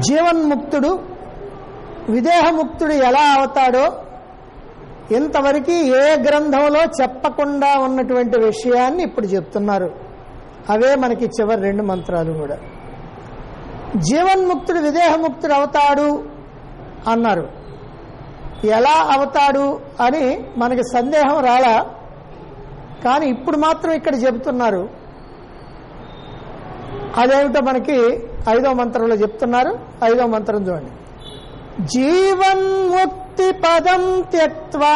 జీవన్ముక్తుడు విదేహముక్తుడు ఎలా అవుతాడో ఇంతవరకు ఏ గ్రంథంలో చెప్పకుండా ఉన్నటువంటి విషయాన్ని ఇప్పుడు చెప్తున్నారు అవే మనకి చివరి రెండు మంత్రాలు కూడా జీవన్ముక్తుడు విదేహముక్తుడు అవుతాడు అన్నారు ఎలా అవుతాడు అని మనకి సందేహం రాలా కానీ ఇప్పుడు మాత్రం ఇక్కడ చెబుతున్నారు అదేమిటో మనకి ఐదో మంత్రంలో చెప్తున్నారు ఐదో మంత్రం చూడండి జీవన్ముక్తి పదం త్యక్వా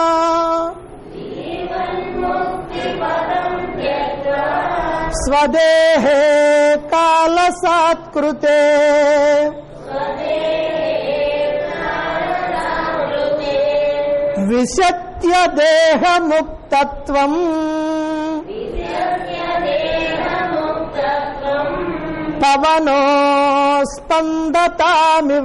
స్వదేహే కాలసాత్కృతే విశత్య దేహముక్తత్వం పవనో స్పందతామివ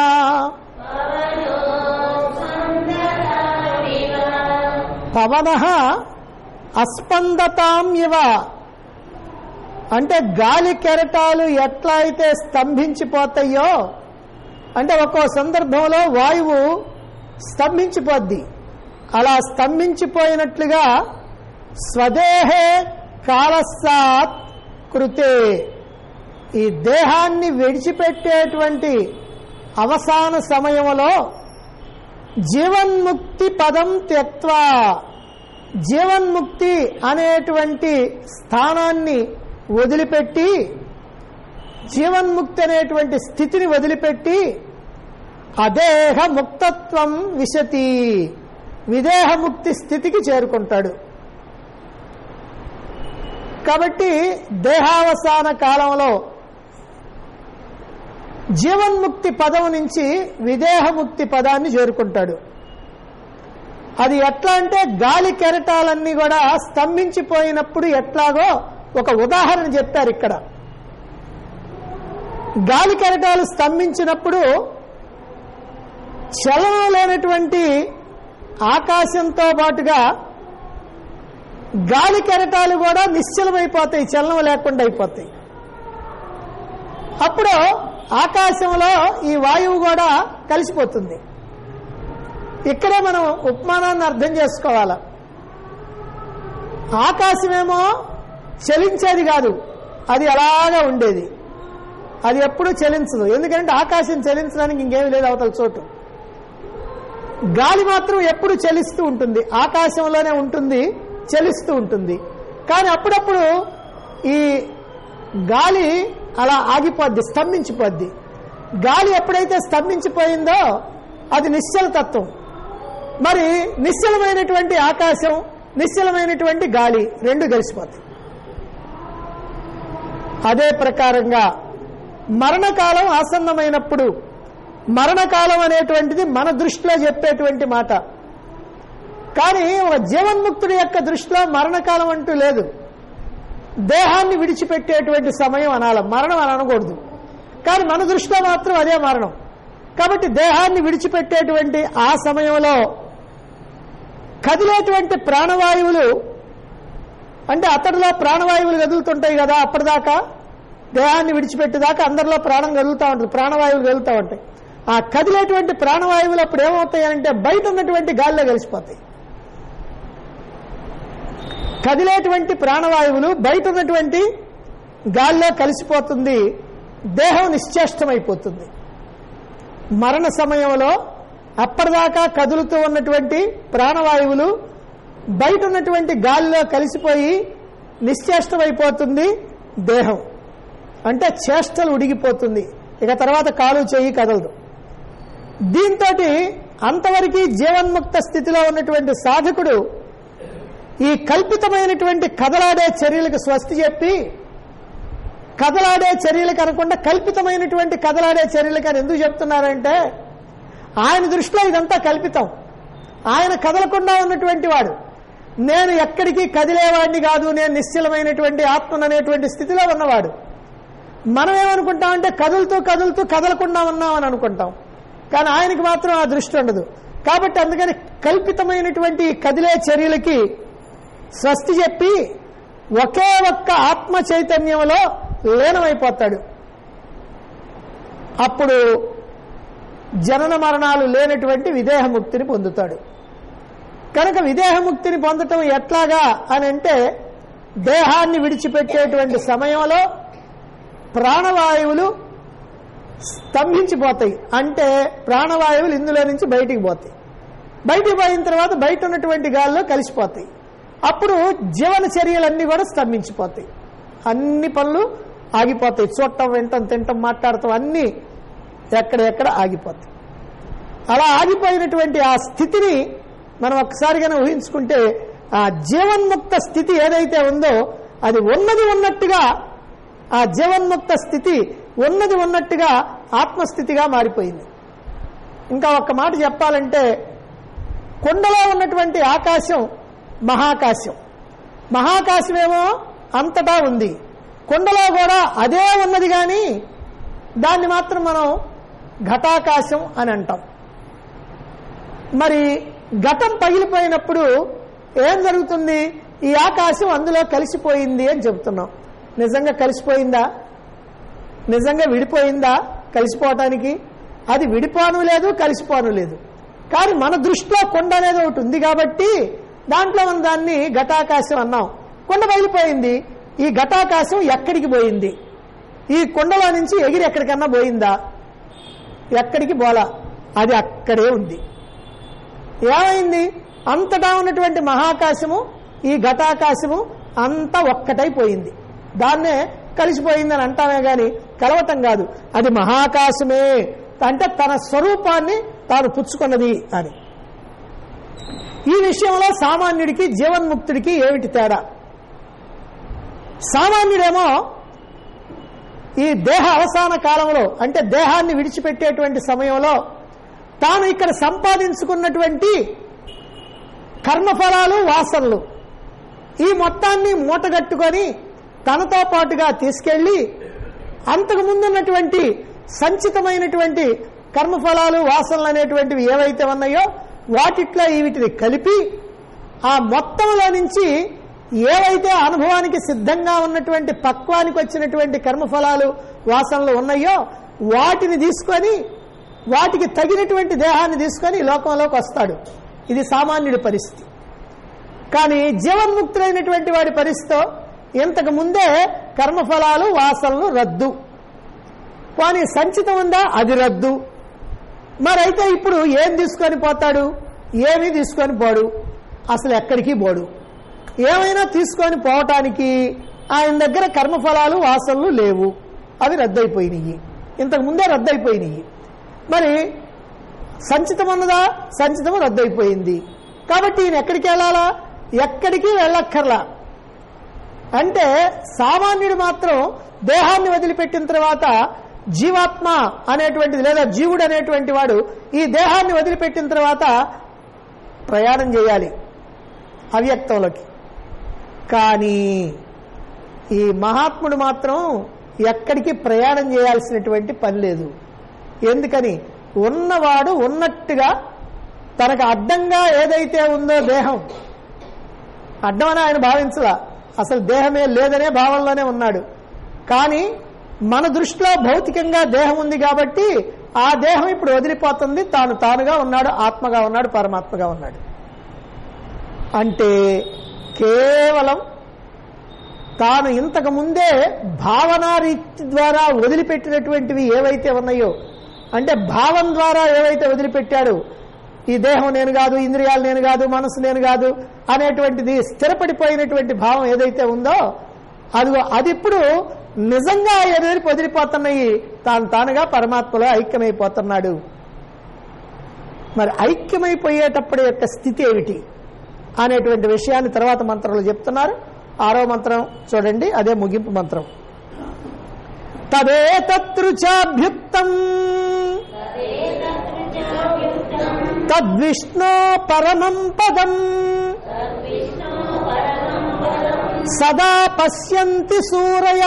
పవన అస్పందతామివ అంటే గాలి కెరటాలు ఎట్లా అయితే స్తంభించిపోతాయో అంటే ఒక్కో సందర్భంలో వాయువు స్తంభించిపోద్ది అలా స్తంభించిపోయినట్లుగా స్వదేహే కాలస్సాత్ కృతే ఈ దేహాన్ని విడిచిపెట్టేటువంటి అవసాన సమయంలో జీవన్ముక్తి పదం త్యక్వా జీవన్ముక్తి అనేటువంటి స్థానాన్ని వదిలిపెట్టి జీవన్ముక్తి అనేటువంటి స్థితిని వదిలిపెట్టి అదేహ ముక్తత్వం విశతి విదేహముక్తి స్థితికి చేరుకుంటాడు కాబట్టి దేహావసాన కాలంలో జీవన్ముక్తి పదం నుంచి విదేహముక్తి పదాన్ని చేరుకుంటాడు అది ఎట్లా అంటే గాలి కెరటాలన్నీ కూడా స్తంభించిపోయినప్పుడు ఎట్లాగో ఒక ఉదాహరణ చెప్పారు ఇక్కడ గాలి కెరటాలు స్తంభించినప్పుడు చలనం లేనటువంటి ఆకాశంతో పాటుగా గాలి కెరటాలు కూడా నిశ్చలమైపోతాయి చలనం లేకుండా అయిపోతాయి అప్పుడు ఆకాశంలో ఈ వాయువు కూడా కలిసిపోతుంది ఇక్కడే మనం ఉపమానాన్ని అర్థం చేసుకోవాలి ఆకాశమేమో చలించేది కాదు అది అలాగా ఉండేది అది ఎప్పుడూ చలించదు ఎందుకంటే ఆకాశం చలించడానికి ఇంకేమీ లేదు అవతల చోటు గాలి మాత్రం ఎప్పుడు చలిస్తూ ఉంటుంది ఆకాశంలోనే ఉంటుంది చలిస్తూ ఉంటుంది కానీ అప్పుడప్పుడు ఈ గాలి అలా ఆగిపోద్ది స్తంభించిపోద్ది గాలి ఎప్పుడైతే స్తంభించిపోయిందో అది నిశ్చల తత్వం మరి నిశ్చలమైనటువంటి ఆకాశం నిశ్చలమైనటువంటి గాలి రెండు కలిసిపోతాయి అదే ప్రకారంగా మరణకాలం ఆసన్నమైనప్పుడు మరణకాలం అనేటువంటిది మన దృష్టిలో చెప్పేటువంటి మాట కానీ ఒక జీవన్ముక్తుడి యొక్క దృష్టిలో మరణకాలం అంటూ లేదు దేహాన్ని విడిచిపెట్టేటువంటి సమయం అనాలి మరణం అని అనకూడదు కానీ మన దృష్టిలో మాత్రం అదే మరణం కాబట్టి దేహాన్ని విడిచిపెట్టేటువంటి ఆ సమయంలో కదిలేటువంటి ప్రాణవాయువులు అంటే అతడిలో ప్రాణవాయువులు కదులుతుంటాయి కదా అప్పటిదాకా దేహాన్ని విడిచిపెట్టేదాకా అందరిలో ప్రాణం కదులుతూ ఉంటుంది ప్రాణవాయువులు కదులుతూ ఉంటాయి ఆ కదిలేటువంటి ప్రాణవాయువులు అప్పుడు ఏమవుతాయి అంటే బయట ఉన్నటువంటి గాలిలో కలిసిపోతాయి కదిలేటువంటి ప్రాణవాయువులు బయట ఉన్నటువంటి గాల్లో కలిసిపోతుంది దేహం నిశ్చేష్టమైపోతుంది మరణ సమయంలో అప్పటిదాకా కదులుతూ ఉన్నటువంటి ప్రాణవాయువులు బయట ఉన్నటువంటి గాలిలో కలిసిపోయి నిశ్చేష్టమైపోతుంది దేహం అంటే చేష్టలు ఉడిగిపోతుంది ఇక తర్వాత కాలు చెయ్యి కదలదు దీంతో అంతవరకు జీవన్ముక్త స్థితిలో ఉన్నటువంటి సాధకుడు ఈ కల్పితమైనటువంటి కదలాడే చర్యలకు స్వస్తి చెప్పి కదలాడే చర్యలకు అనకుండా కల్పితమైనటువంటి కదలాడే చర్యలకు అని ఎందుకు చెప్తున్నారంటే ఆయన దృష్టిలో ఇదంతా కల్పితం ఆయన కదలకుండా ఉన్నటువంటి వాడు నేను ఎక్కడికి కదిలేవాడిని కాదు నేను నిశ్చలమైనటువంటి ఆత్మననేటువంటి స్థితిలో ఉన్నవాడు మనం ఏమనుకుంటామంటే కదులుతూ కదులుతూ కదలకుండా ఉన్నామని అనుకుంటాం కానీ ఆయనకి మాత్రం ఆ దృష్టి ఉండదు కాబట్టి అందుకని కల్పితమైనటువంటి కదిలే చర్యలకి స్వస్తి చెప్పి ఒకే ఒక్క ఆత్మ చైతన్యంలో లీనమైపోతాడు అప్పుడు జనన మరణాలు లేనటువంటి విదేహముక్తిని పొందుతాడు కనుక విదేహముక్తిని పొందటం ఎట్లాగా అని అంటే దేహాన్ని విడిచిపెట్టేటువంటి సమయంలో ప్రాణవాయువులు స్తంభించిపోతాయి అంటే ప్రాణవాయువులు ఇందులో నుంచి బయటికి పోతాయి బయటికి పోయిన తర్వాత బయట ఉన్నటువంటి గాల్లో కలిసిపోతాయి అప్పుడు జీవన చర్యలన్నీ కూడా స్తంభించిపోతాయి అన్ని పనులు ఆగిపోతాయి చూడటం వింటం తింటం మాట్లాడటం అన్నీ ఎక్కడెక్కడ ఆగిపోతాయి అలా ఆగిపోయినటువంటి ఆ స్థితిని మనం ఒక్కసారిగానే ఊహించుకుంటే ఆ జీవన్ముక్త స్థితి ఏదైతే ఉందో అది ఉన్నది ఉన్నట్టుగా ఆ జీవన్ముక్త స్థితి ఉన్నది ఉన్నట్టుగా ఆత్మస్థితిగా మారిపోయింది ఇంకా ఒక్క మాట చెప్పాలంటే కొండలో ఉన్నటువంటి ఆకాశం మహాకాశం మహాకాశమేమో అంతటా ఉంది కొండలో కూడా అదే ఉన్నది కానీ దాన్ని మాత్రం మనం ఘటాకాశం అని అంటాం మరి ఘటం పగిలిపోయినప్పుడు ఏం జరుగుతుంది ఈ ఆకాశం అందులో కలిసిపోయింది అని చెబుతున్నాం నిజంగా కలిసిపోయిందా నిజంగా విడిపోయిందా కలిసిపోవటానికి అది విడిపోను లేదు కలిసిపోను లేదు కానీ మన దృష్టిలో కొండ అనేది ఒకటి ఉంది కాబట్టి దాంట్లో మనం దాన్ని ఘటాకాశం అన్నాం కొండ పగిలిపోయింది ఈ ఘటాకాశం ఎక్కడికి పోయింది ఈ కొండలో నుంచి ఎగిరి ఎక్కడికన్నా పోయిందా ఎక్కడికి పోలా అది అక్కడే ఉంది ఏమైంది అంతటా ఉన్నటువంటి మహాకాశము ఈ ఘటాకాశము అంతా ఒక్కటైపోయింది దాన్నే కలిసిపోయిందని అంటామే గాని కలవటం కాదు అది మహాకాశమే అంటే తన స్వరూపాన్ని తాను పుచ్చుకున్నది అని ఈ విషయంలో సామాన్యుడికి జీవన్ముక్తుడికి ఏమిటి తేడా సామాన్యుడేమో ఈ దేహ అవసాన కాలంలో అంటే దేహాన్ని విడిచిపెట్టేటువంటి సమయంలో తాను ఇక్కడ సంపాదించుకున్నటువంటి కర్మఫలాలు వాసనలు ఈ మొత్తాన్ని మూటగట్టుకొని తనతో పాటుగా తీసుకెళ్లి అంతకు ముందున్నటువంటి సంచితమైనటువంటి కర్మఫలాలు వాసనలు అనేటువంటివి ఏవైతే ఉన్నాయో వాటిట్లో వీటిని కలిపి ఆ మొత్తంలో నుంచి ఏవైతే అనుభవానికి సిద్ధంగా ఉన్నటువంటి పక్వానికి వచ్చినటువంటి కర్మఫలాలు వాసనలు ఉన్నాయో వాటిని తీసుకొని వాటికి తగినటువంటి దేహాన్ని తీసుకొని ఈ లోకంలోకి వస్తాడు ఇది సామాన్యుడి పరిస్థితి కానీ జీవన్ముక్తులైనటువంటి వాడి పరిస్థితితో ఇంతకు ముందే కర్మఫలాలు వాసనలు రద్దు కానీ సంచితం ఉందా అది రద్దు మరైతే ఇప్పుడు ఏం తీసుకొని పోతాడు ఏమీ తీసుకొని పోడు అసలు ఎక్కడికి పోడు ఏమైనా తీసుకొని పోవటానికి ఆయన దగ్గర కర్మఫలాలు వాసనలు లేవు అవి రద్దయిపోయినాయి ఇంతకు ముందే రద్దయిపోయినాయి మరి సంచితం ఉన్నదా సంచితం రద్దయిపోయింది కాబట్టి ఈయన ఎక్కడికి వెళ్ళాలా ఎక్కడికి వెళ్ళక్కర్లా అంటే సామాన్యుడు మాత్రం దేహాన్ని వదిలిపెట్టిన తర్వాత జీవాత్మ అనేటువంటిది లేదా జీవుడు అనేటువంటి వాడు ఈ దేహాన్ని వదిలిపెట్టిన తర్వాత ప్రయాణం చేయాలి అవ్యక్తంలోకి కానీ ఈ మహాత్ముడు మాత్రం ఎక్కడికి ప్రయాణం చేయాల్సినటువంటి పని లేదు ఎందుకని ఉన్నవాడు ఉన్నట్టుగా తనకు అడ్డంగా ఏదైతే ఉందో దేహం అడ్డమని ఆయన భావించలా అసలు దేహమే లేదనే భావంలోనే ఉన్నాడు కానీ మన దృష్టిలో భౌతికంగా దేహం ఉంది కాబట్టి ఆ దేహం ఇప్పుడు వదిలిపోతుంది తాను తానుగా ఉన్నాడు ఆత్మగా ఉన్నాడు పరమాత్మగా ఉన్నాడు అంటే కేవలం తాను ఇంతకు ముందే భావనా రీతి ద్వారా వదిలిపెట్టినటువంటివి ఏవైతే ఉన్నాయో అంటే భావం ద్వారా ఏవైతే వదిలిపెట్టాడు ఈ దేహం నేను కాదు ఇంద్రియాలు నేను కాదు మనసు నేను కాదు అనేటువంటిది స్థిరపడిపోయినటువంటి భావం ఏదైతే ఉందో అది అది ఇప్పుడు నిజంగా ఎదురు వదిలిపోతున్నాయి తాను తానుగా పరమాత్మలో ఐక్యమైపోతున్నాడు మరి ఐక్యమైపోయేటప్పుడు యొక్క స్థితి ఏమిటి అనేటువంటి విషయాన్ని తర్వాత మంత్రంలో చెప్తున్నారు ఆరో మంత్రం చూడండి అదే ముగింపు మంత్రం తదే తత్రుచాభ్యుక్తం తద్విష్ణో పరమం పదం సదా పశ్యంతి సూరయ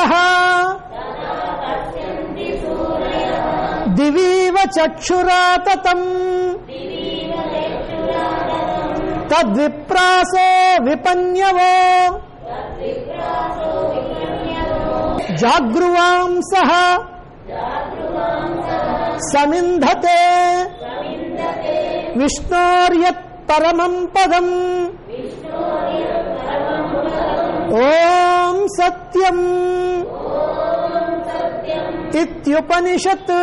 దివీవ చక్షురాతతం తద్విప్రాసో విపన్యవో జాగృవాంస సమింధతే విష్ణోర్యత్ పరమం పదం ఓం సత్యం ఇత్యుపనిషత్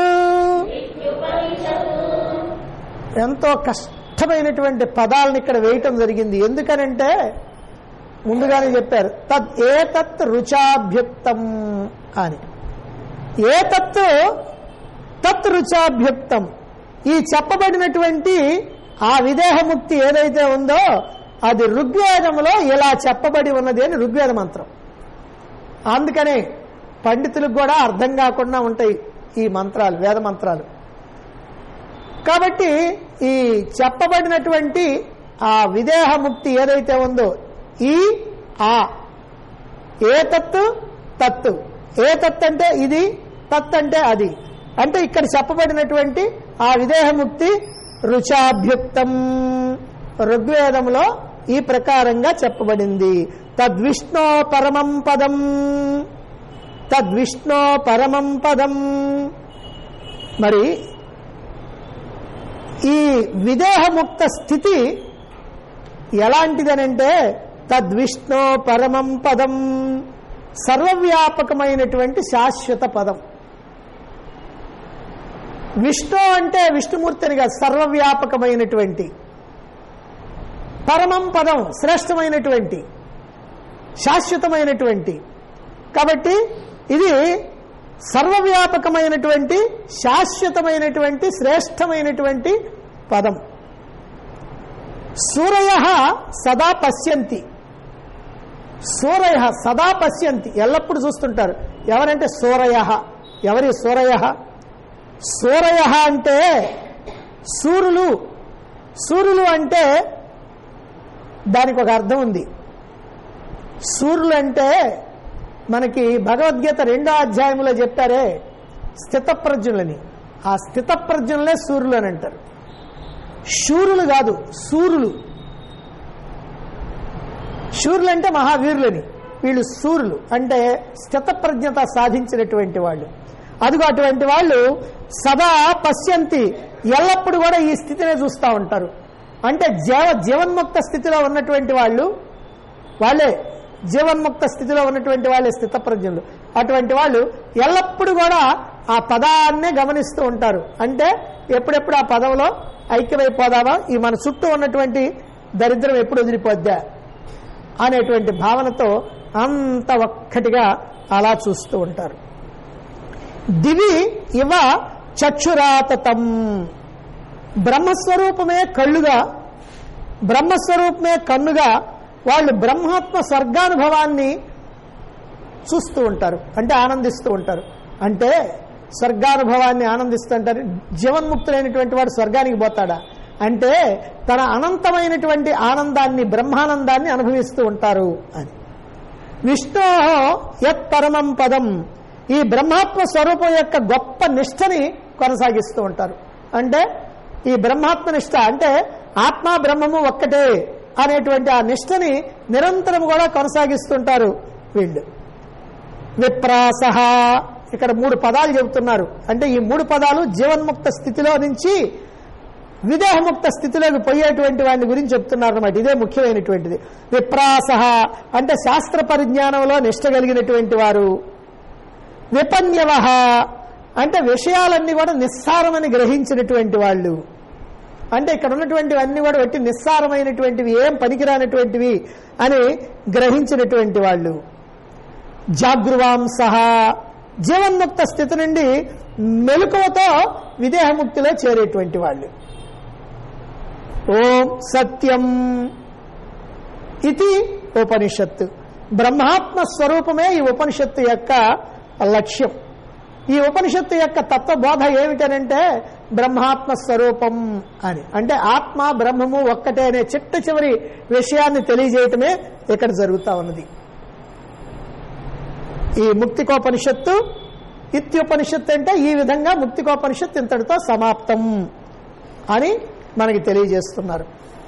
ఎంతో కష్టమైనటువంటి పదాలను ఇక్కడ వేయటం జరిగింది ఎందుకనంటే ముందుగానే చెప్పారు తద్ ఏతత్ రుచాభ్యుక్తం అని ఏతత్ తత్ రుచాభ్యుక్తం ఈ చెప్పబడినటువంటి ఆ విదేహముక్తి ఏదైతే ఉందో అది ఋగ్వేదంలో ఇలా చెప్పబడి ఉన్నది అని ఋగ్వేద మంత్రం అందుకనే పండితులకు కూడా అర్థం కాకుండా ఉంటాయి ఈ మంత్రాలు వేద మంత్రాలు కాబట్టి ఈ చెప్పబడినటువంటి ఆ విదేహముక్తి ఏదైతే ఉందో ఈ ఆ ఏ తత్తు తత్తు ఏ తత్ అంటే ఇది తత్ అంటే అది అంటే ఇక్కడ చెప్పబడినటువంటి ఆ విదేహముక్తి రుచాభ్యుక్తం ఋగ్వేదంలో ఈ ప్రకారంగా చెప్పబడింది తద్విష్ణో పరమం పదం తద్విష్ణో పరమం పదం మరి ఈ విదేహముక్త స్థితి ఎలాంటిదనంటే తద్విష్ణో పరమం పదం సర్వవ్యాపకమైనటువంటి శాశ్వత పదం విష్ణు అంటే విష్ణుమూర్తిని కాదు సర్వవ్యాపకమైనటువంటి పరమం పదం శ్రేష్టమైనటువంటి శాశ్వతమైనటువంటి కాబట్టి ఇది సర్వవ్యాపకమైనటువంటి శాశ్వతమైనటువంటి శ్రేష్టమైనటువంటి పదం సూరయ సదా పశ్యంతి సూరయ సదా పశ్యంతి ఎల్లప్పుడు చూస్తుంటారు ఎవరంటే సూరయ ఎవరి సూరయ సూరయ అంటే సూర్యులు సూర్యులు అంటే దానికి ఒక అర్థం ఉంది సూర్యులు అంటే మనకి భగవద్గీత రెండో అధ్యాయంలో చెప్పారే స్థితప్రజ్ఞులని ఆ స్థితప్రజ్ఞులనే సూర్యులు అని అంటారు శూరులు కాదు సూర్యులు శూరులు అంటే మహావీరులని వీళ్ళు సూర్యులు అంటే స్థితప్రజ్ఞత సాధించినటువంటి వాళ్ళు అదిగో అటువంటి వాళ్ళు సదా పశ్యంతి ఎల్లప్పుడు కూడా ఈ స్థితినే చూస్తూ ఉంటారు అంటే జీవ జీవన్ముక్త స్థితిలో ఉన్నటువంటి వాళ్ళు వాళ్ళే జీవన్ముక్త స్థితిలో ఉన్నటువంటి వాళ్ళే స్థితప్రజ్ఞులు అటువంటి వాళ్ళు ఎల్లప్పుడూ కూడా ఆ పదాన్నే గమనిస్తూ ఉంటారు అంటే ఎప్పుడెప్పుడు ఆ పదంలో ఐక్యమైపోదామా ఈ మన చుట్టూ ఉన్నటువంటి దరిద్రం ఎప్పుడు వదిలిపోద్దా అనేటువంటి భావనతో అంత ఒక్కటిగా అలా చూస్తూ ఉంటారు దివి ఇవ చక్షురాతతం బ్రహ్మస్వరూపమే కళ్ళుగా బ్రహ్మస్వరూపమే కన్నుగా వాళ్ళు బ్రహ్మాత్మ స్వర్గానుభవాన్ని చూస్తూ ఉంటారు అంటే ఆనందిస్తూ ఉంటారు అంటే స్వర్గానుభవాన్ని ఆనందిస్తుంటారు జీవన్ముక్తులైనటువంటి వాడు స్వర్గానికి పోతాడా అంటే తన అనంతమైనటువంటి ఆనందాన్ని బ్రహ్మానందాన్ని అనుభవిస్తూ ఉంటారు అని విష్ణో యత్ పరమం పదం ఈ బ్రహ్మాత్మ స్వరూపం యొక్క గొప్ప నిష్టని కొనసాగిస్తూ ఉంటారు అంటే ఈ బ్రహ్మాత్మ నిష్ట అంటే ఆత్మ బ్రహ్మము ఒక్కటే అనేటువంటి ఆ నిష్టని నిరంతరం కూడా కొనసాగిస్తుంటారు వీళ్ళు విప్రాస ఇక్కడ మూడు పదాలు చెబుతున్నారు అంటే ఈ మూడు పదాలు జీవన్ముక్త స్థితిలో నుంచి విదేహముక్త స్థితిలోకి పోయేటువంటి వాడిని గురించి చెప్తున్నారు అనమాట ఇదే ముఖ్యమైనటువంటిది విప్రాస అంటే శాస్త్ర పరిజ్ఞానంలో నిష్ట కలిగినటువంటి వారు విపన్యవ అంటే విషయాలన్నీ కూడా నిస్సారమని గ్రహించినటువంటి వాళ్ళు అంటే ఇక్కడ ఉన్నటువంటివన్నీ కూడా బట్టి నిస్సారమైనటువంటివి ఏం పనికిరానటువంటివి అని గ్రహించినటువంటి వాళ్ళు జాగృవాంస జీవన్ముక్త స్థితి నుండి మెలకువతో విదేహముక్తిలో చేరేటువంటి వాళ్ళు ఓం సత్యం ఇది ఉపనిషత్తు బ్రహ్మాత్మ స్వరూపమే ఈ ఉపనిషత్తు యొక్క లక్ష్యం ఈ ఉపనిషత్తు యొక్క తత్వబోధ ఏమిటనంటే బ్రహ్మాత్మ స్వరూపం అని అంటే ఆత్మ బ్రహ్మము ఒక్కటే అనే చిట్ట చివరి విషయాన్ని తెలియజేయటమే ఇక్కడ జరుగుతా ఉన్నది ఈ ముక్తికోపనిషత్తు ఇత్యుపనిషత్తు అంటే ఈ విధంగా ముక్తికోపనిషత్తు ఇంతటితో సమాప్తం అని మనకి తెలియజేస్తున్నారు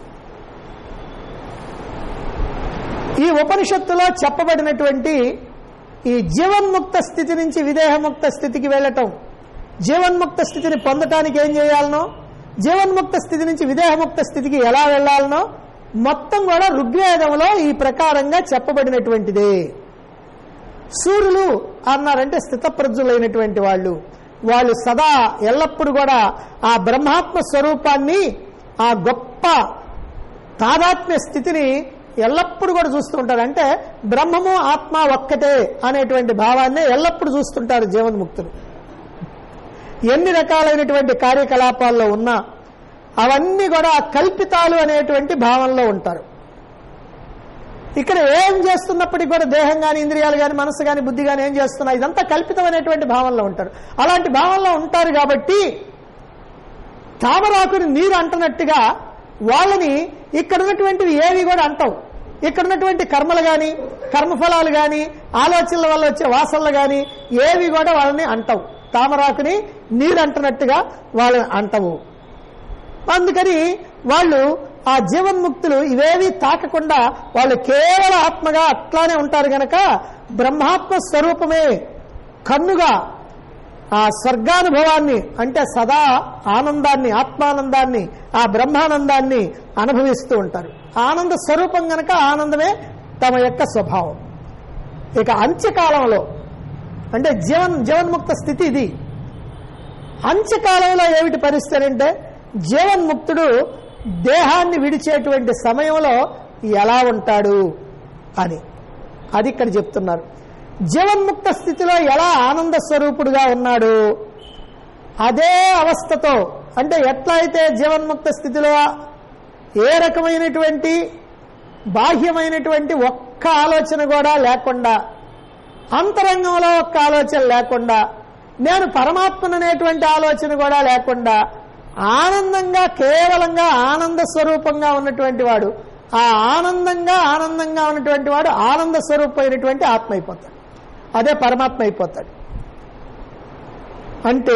ఈ ఉపనిషత్తులో చెప్పబడినటువంటి ఈ జీవన్ముక్త స్థితి నుంచి విదేహముక్త స్థితికి వెళ్ళటం జీవన్ముక్త స్థితిని పొందటానికి ఏం చేయాలనో జీవన్ముక్త స్థితి నుంచి విదేహముక్త స్థితికి ఎలా వెళ్లాలనో మొత్తం కూడా ఋగ్వేదంలో ఈ ప్రకారంగా చెప్పబడినటువంటిదే సూర్యులు అన్నారంటే స్థితప్రజ్ఞులైనటువంటి వాళ్ళు వాళ్ళు సదా ఎల్లప్పుడూ కూడా ఆ బ్రహ్మాత్మ స్వరూపాన్ని ఆ గొప్ప తాదాత్మ్య స్థితిని ఎల్లప్పుడూ కూడా చూస్తూ ఉంటారు అంటే బ్రహ్మము ఆత్మ ఒక్కటే అనేటువంటి భావాన్ని ఎల్లప్పుడూ చూస్తుంటారు జీవన్ముక్తులు ఎన్ని రకాలైనటువంటి కార్యకలాపాల్లో ఉన్నా అవన్నీ కూడా కల్పితాలు అనేటువంటి భావంలో ఉంటారు ఇక్కడ ఏం చేస్తున్నప్పటికీ కూడా దేహం కానీ ఇంద్రియాలు కానీ మనసు కానీ బుద్ధి కానీ ఏం చేస్తున్నా ఇదంతా కల్పితం అనేటువంటి భావంలో ఉంటారు అలాంటి భావంలో ఉంటారు కాబట్టి తామరాకుని నీరు అంటనట్టుగా వాళ్ళని ఇక్కడ ఉన్నటువంటివి ఏవి కూడా అంటావు ఇక్కడ ఉన్నటువంటి కర్మలు కానీ కర్మఫలాలు కానీ ఆలోచనల వల్ల వచ్చే వాసనలు కానీ ఏవి కూడా వాళ్ళని అంటావు తామరాకుని నీరు అంటనట్టుగా వాళ్ళని అంటవు అందుకని వాళ్ళు ఆ జీవన్ముక్తులు ఇవేవి తాకకుండా వాళ్ళు కేవల ఆత్మగా అట్లానే ఉంటారు గనక బ్రహ్మాత్మ స్వరూపమే కన్నుగా ఆ స్వర్గానుభవాన్ని అంటే సదా ఆనందాన్ని ఆత్మానందాన్ని ఆ బ్రహ్మానందాన్ని అనుభవిస్తూ ఉంటారు ఆనంద స్వరూపం గనక ఆనందమే తమ యొక్క స్వభావం ఇక అంత్యకాలంలో అంటే జీవన్ జీవన్ముక్త స్థితి ఇది అంత్యకాలంలో ఏమిటి పరిస్థితి అంటే జీవన్ముక్తుడు దేహాన్ని విడిచేటువంటి సమయంలో ఎలా ఉంటాడు అని అది ఇక్కడ చెప్తున్నారు జీవన్ముక్త స్థితిలో ఎలా ఆనంద స్వరూపుడుగా ఉన్నాడు అదే అవస్థతో అంటే ఎట్లా అయితే జీవన్ముక్త స్థితిలో ఏ రకమైనటువంటి బాహ్యమైనటువంటి ఒక్క ఆలోచన కూడా లేకుండా అంతరంగంలో ఒక్క ఆలోచన లేకుండా నేను పరమాత్మననేటువంటి ఆలోచన కూడా లేకుండా ఆనందంగా కేవలంగా ఆనంద స్వరూపంగా ఉన్నటువంటి వాడు ఆ ఆనందంగా ఆనందంగా ఉన్నటువంటి వాడు ఆనంద స్వరూపమైనటువంటి ఆత్మ అయిపోతాడు అదే పరమాత్మ అయిపోతాడు అంటే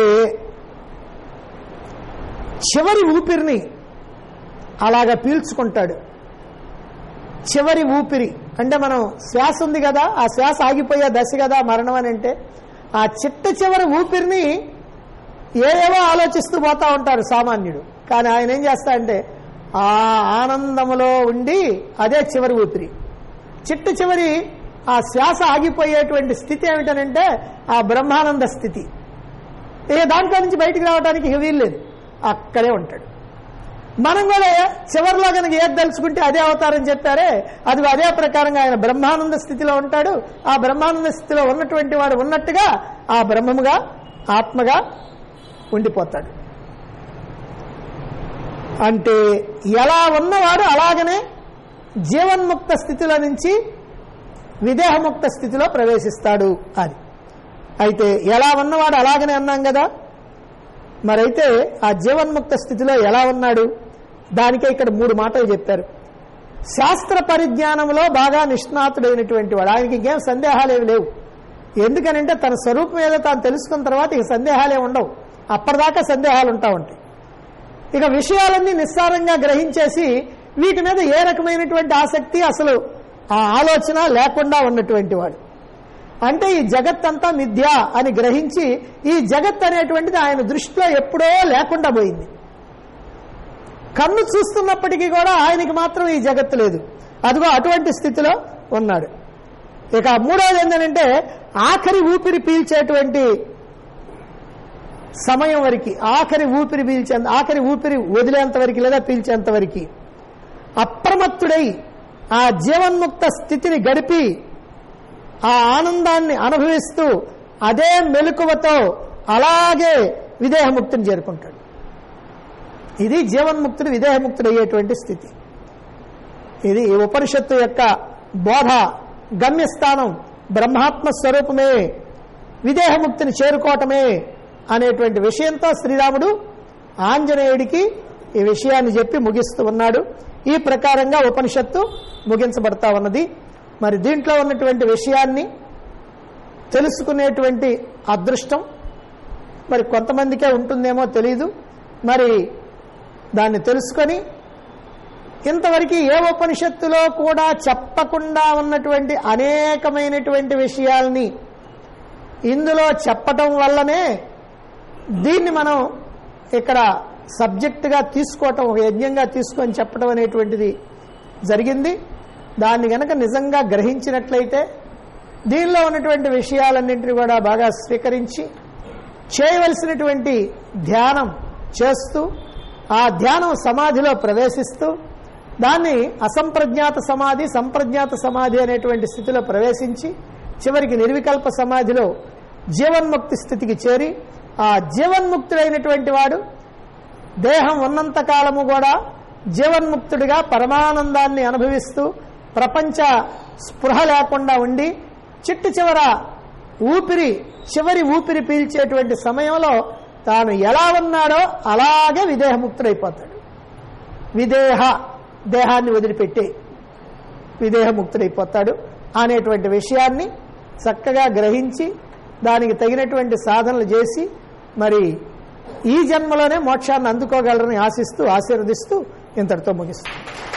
చివరి ఊపిరిని అలాగ పీల్చుకుంటాడు చివరి ఊపిరి అంటే మనం శ్వాస ఉంది కదా ఆ శ్వాస ఆగిపోయే దశ కదా మరణం అని అంటే ఆ చిట్ట చివరి ఊపిరిని ఏవేవో ఆలోచిస్తూ పోతా ఉంటారు సామాన్యుడు కానీ ఆయన ఏం చేస్తాడంటే ఆ ఆనందములో ఉండి అదే చివరి ఊపిరి చిట్ట చివరి ఆ శ్వాస ఆగిపోయేటువంటి స్థితి ఏమిటనంటే ఆ బ్రహ్మానంద స్థితి ఇక దాంట్లో నుంచి బయటికి రావడానికి ఇక వీల్లేదు అక్కడే ఉంటాడు మనం కూడా చివరిలో కనుక ఏది తలుచుకుంటే అదే అవతారం చెప్పారే అది అదే ప్రకారంగా ఆయన బ్రహ్మానంద స్థితిలో ఉంటాడు ఆ బ్రహ్మానంద స్థితిలో ఉన్నటువంటి వాడు ఉన్నట్టుగా ఆ బ్రహ్మముగా ఆత్మగా ఉండిపోతాడు అంటే ఎలా ఉన్నవాడు అలాగనే జీవన్ముక్త స్థితిలో నుంచి విదేహముక్త స్థితిలో ప్రవేశిస్తాడు అని అయితే ఎలా ఉన్నవాడు అలాగనే అన్నాం కదా మరైతే ఆ జీవన్ముక్త స్థితిలో ఎలా ఉన్నాడు దానికే ఇక్కడ మూడు మాటలు చెప్పారు శాస్త్ర పరిజ్ఞానంలో బాగా నిష్ణాతుడైనటువంటి వాడు ఆయనకి ఇంకేం సందేహాలు ఏమి లేవు ఎందుకనంటే తన స్వరూపం ఏదో తాను తెలుసుకున్న తర్వాత ఇక సందేహాలే ఉండవు అప్పటిదాకా సందేహాలు ఉంటా ఉంటాయి ఇక విషయాలన్నీ నిస్సారంగా గ్రహించేసి వీటి మీద ఏ రకమైనటువంటి ఆసక్తి అసలు ఆ ఆలోచన లేకుండా ఉన్నటువంటి వాడు అంటే ఈ జగత్ అంతా మిథ్య అని గ్రహించి ఈ జగత్ అనేటువంటిది ఆయన దృష్టిలో ఎప్పుడో లేకుండా పోయింది కన్ను చూస్తున్నప్పటికీ కూడా ఆయనకి మాత్రం ఈ జగత్తు లేదు అదిగో అటువంటి స్థితిలో ఉన్నాడు ఇక మూడవది ఏంటంటే ఆఖరి ఊపిరి పీల్చేటువంటి సమయం వరకు ఆఖరి ఊపిరి పీల్చే ఆఖరి ఊపిరి వదిలేంత వరకు లేదా పీల్చేంత వరకు అప్రమత్తుడై ఆ జీవన్ముక్త స్థితిని గడిపి ఆ ఆనందాన్ని అనుభవిస్తూ అదే మెలకువతో అలాగే విదేహముక్తిని చేరుకుంటాడు ఇది జీవన్ముక్తుడు విదేహముక్తుడు అయ్యేటువంటి స్థితి ఇది ఈ ఉపనిషత్తు యొక్క బోధ గమ్యస్థానం బ్రహ్మాత్మ స్వరూపమే విదేహముక్తిని చేరుకోవటమే అనేటువంటి విషయంతో శ్రీరాముడు ఆంజనేయుడికి ఈ విషయాన్ని చెప్పి ముగిస్తూ ఉన్నాడు ఈ ప్రకారంగా ఉపనిషత్తు ముగించబడతా ఉన్నది మరి దీంట్లో ఉన్నటువంటి విషయాన్ని తెలుసుకునేటువంటి అదృష్టం మరి కొంతమందికే ఉంటుందేమో తెలీదు మరి దాన్ని తెలుసుకొని ఇంతవరకు ఏ ఉపనిషత్తులో కూడా చెప్పకుండా ఉన్నటువంటి అనేకమైనటువంటి విషయాల్ని ఇందులో చెప్పటం వల్లనే దీన్ని మనం ఇక్కడ సబ్జెక్టుగా తీసుకోవటం ఒక యజ్ఞంగా తీసుకొని చెప్పడం అనేటువంటిది జరిగింది దాన్ని గనక నిజంగా గ్రహించినట్లయితే దీనిలో ఉన్నటువంటి విషయాలన్నింటినీ కూడా బాగా స్వీకరించి చేయవలసినటువంటి ధ్యానం చేస్తూ ఆ ధ్యానం సమాధిలో ప్రవేశిస్తూ దాన్ని అసంప్రజ్ఞాత సమాధి సంప్రజ్ఞాత సమాధి అనేటువంటి స్థితిలో ప్రవేశించి చివరికి నిర్వికల్ప సమాధిలో జీవన్ముక్తి స్థితికి చేరి ఆ జీవన్ముక్తుడైనటువంటి వాడు దేహం ఉన్నంత కాలము కూడా జీవన్ముక్తుడిగా పరమానందాన్ని అనుభవిస్తూ ప్రపంచ స్పృహ లేకుండా ఉండి చిట్టు చివర ఊపిరి చివరి ఊపిరి పీల్చేటువంటి సమయంలో తాను ఎలా ఉన్నాడో అలాగే విదేహముక్తుడైపోతాడు విదేహ దేహాన్ని వదిలిపెట్టి విదేహముక్తుడైపోతాడు అనేటువంటి విషయాన్ని చక్కగా గ్రహించి దానికి తగినటువంటి సాధనలు చేసి మరి ఈ జన్మలోనే మోక్షాన్ని అందుకోగలరని ఆశిస్తూ ఆశీర్వదిస్తూ ఇంతటితో ముగిస్తాను